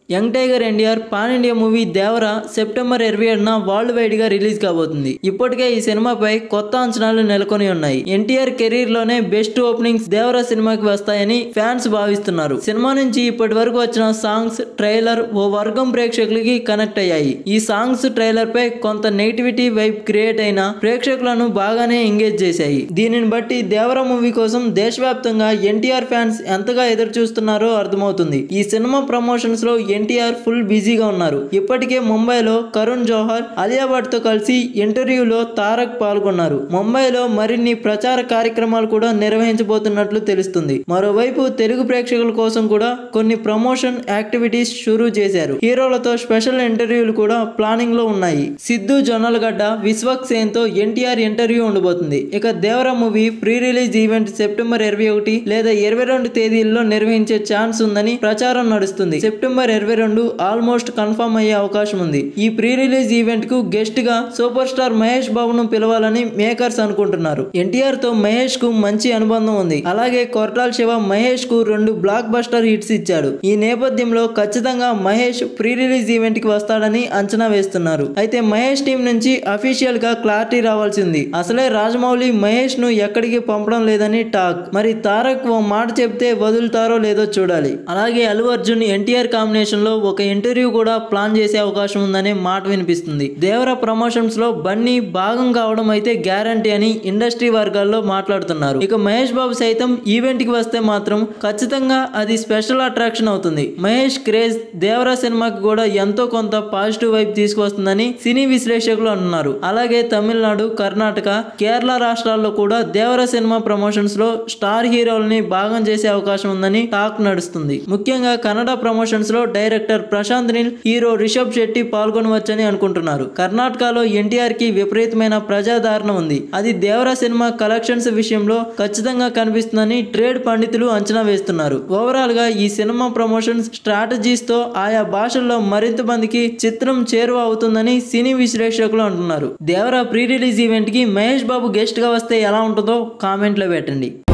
young tiger NTR pan India movie Devara September ఇరవై ఏడున world wide గా రిలీజ్ కాబోతుంది ఇప్పటికే ఈ సినిమాపై కొత్త అంచనాలు నెలకొని ఉన్నాయి ఎన్టీఆర్ కెరీర్ లోనే బెస్ట్ ఓపెనింగ్స్ దేవర సినిమాకి వస్తాయని ఫ్యాన్స్ భావిస్తున్నారు సినిమా నుంచి ఇప్పటి వరకు వచ్చిన సాంగ్స్ ట్రైలర్ ఓ వర్గం ప్రేక్షకులకి కనెక్ట్ అయ్యాయి ఈ సాంగ్స్ ట్రైలర్ పై కొంత నెగిటివిటీ వైబ్ క్రియేట్ అయిన ప్రేక్షకులను బాగానే ఎంగేజ్ చేశాయి దీనిని బట్టి దేవర మూవీ కోసం దేశవ్యాప్తంగా ఎన్టీఆర్ ఫ్యాన్స్ ఎంతగా ఎదురు చూస్తున్నారో అర్థమవుతుంది ఈ సినిమా ప్రమోషన్స్ లో ఎన్టీఆర్ ఫుల్ బిజీగా ఉన్నారు ఇప్పటికే ముంబైలో కరుణ్ జోహర్ అలియా భట్ తో కలిసి ఇంటర్వ్యూలో తారక్ పాల్గొన్నారు ముంబైలో మరిన్ని ప్రచార కార్యక్రమాలు కూడా నిర్వహించబోతున్నట్లు తెలుస్తుంది మరోవైపు తెలుగు ప్రేక్షకుల కోసం కూడా కొన్ని ప్రమోషన్ యాక్టివిటీస్ షురూ చేశారు హీరోలతో స్పెషల్ ఇంటర్వ్యూలు కూడా ప్లానింగ్ లో ఉన్నాయి సిద్ధు జొన్నలగడ్డ విశ్వక్ సేన్ తో ఎన్టీఆర్ ఇంటర్వ్యూ ఉండబోతుంది ఇక Devara movie pre release event September ఇరవై ఒకటి లేదా ఇరవై రెండు తేదీల్లో నిర్వహించే ఛాన్స్ ఉందని ప్రచారం నడుస్తుంది సెప్టెంబర్ ఇరవై రెండు ఆల్మోస్ట్ కన్ఫర్మ్ అయ్యే అవకాశం ఉంది ఈ ప్రీ రిలీజ్ ఈవెంట్ కు గెస్ట్ గా సూపర్ స్టార్ మహేష్ బాబును పిలవాలని మేకర్స్ అనుకుంటున్నారు ఎన్టీఆర్ తో మహేష్ కు మంచి అనుబంధం ఉంది అలాగే కొరటాల శివ మహేష్ కు రెండు బ్లాక్ బస్టర్ హిట్స్ ఇచ్చాడు ఈ నేపథ్యంలో ఖచ్చితంగా మహేష్ ప్రీ రిలీజ్ ఈవెంట్ కి వస్తాడని అంచనా వేస్తున్నారు అయితే మహేష్ టీం నుంచి అఫీషియల్ గా క్లారిటీ రావాల్సింది అసలే రాజమౌళి మహేష్ ను ఎక్కడికి పంపడం లేదని టాక్ మరి తారక్ ఓ మాట చెప్తే వదులుతారో లేదో చూడాలి అలాగే అల్లు అర్జున్ ఎన్టీఆర్ కాంబినేషన్ లో ఒక ఇంటర్వ్యూ కూడా ప్లాన్ చేసే అవకాశం ఉందనే మాట వినిపిస్తుంది దేవర ప్రమోషన్స్ లో బన్నీ భాగం కావడం అయితే గ్యారంటీ అని ఇండస్ట్రీ వర్గాల్లో మాట్లాడుతున్నారు ఇక మహేష్ బాబు సైతం ఈవెంట్ కి వస్తే మాత్రం ఖచ్చితంగా అది స్పెషల్ అట్రాక్షన్ అవుతుంది మహేష్ క్రేజ్ దేవర సినిమాకి కూడా ఎంతో కొంత పాజిటివ్ వైపు తీసుకొస్తుందని సినీ విశ్లేషకులు అంటున్నారు అలాగే తమిళనాడు కర్ణాటక కేరళ రాష్ట్రాల్లో కూడా దేవర సినిమా ప్రమోషన్స్ లో స్టార్ హీరోల్ని భాగం చేసే అవకాశం ఉందని టాక్ నడుస్తుంది ముఖ్యంగా కన్నడ ప్రమోషన్స్ లో డైరెక్టర్ ప్రశాంత్ నీల్ హీరో రిషబ్ శెట్టి పాల్గొనవచ్చని అనుకుంటున్నారు కర్ణాటకలో ఎన్టీఆర్ కి విపరీతమైన ప్రజాదరణ ఉంది అది దేవర సినిమా కలెక్షన్స్ విషయంలో ఖచ్చితంగా కనిపిస్తుందని ట్రేడ్ పండితులు అంచనా వేస్తున్నారు ఓవరాల్ గా ఈ సినిమా ప్రమోషన్స్ స్ట్రాటజీస్ తో ఆయా భాషల్లో మరింత మందికి చిత్రం చేరువ అవుతుందని సినీ విశ్లేషకులు అంటున్నారు దేవర ప్రీ రిలీజ్ ఈవెంట్ కి మహేష్ బాబు గెస్ట్ గా వస్తే ఎలా ఉంటుందో కామెంట్లో పెట్టండి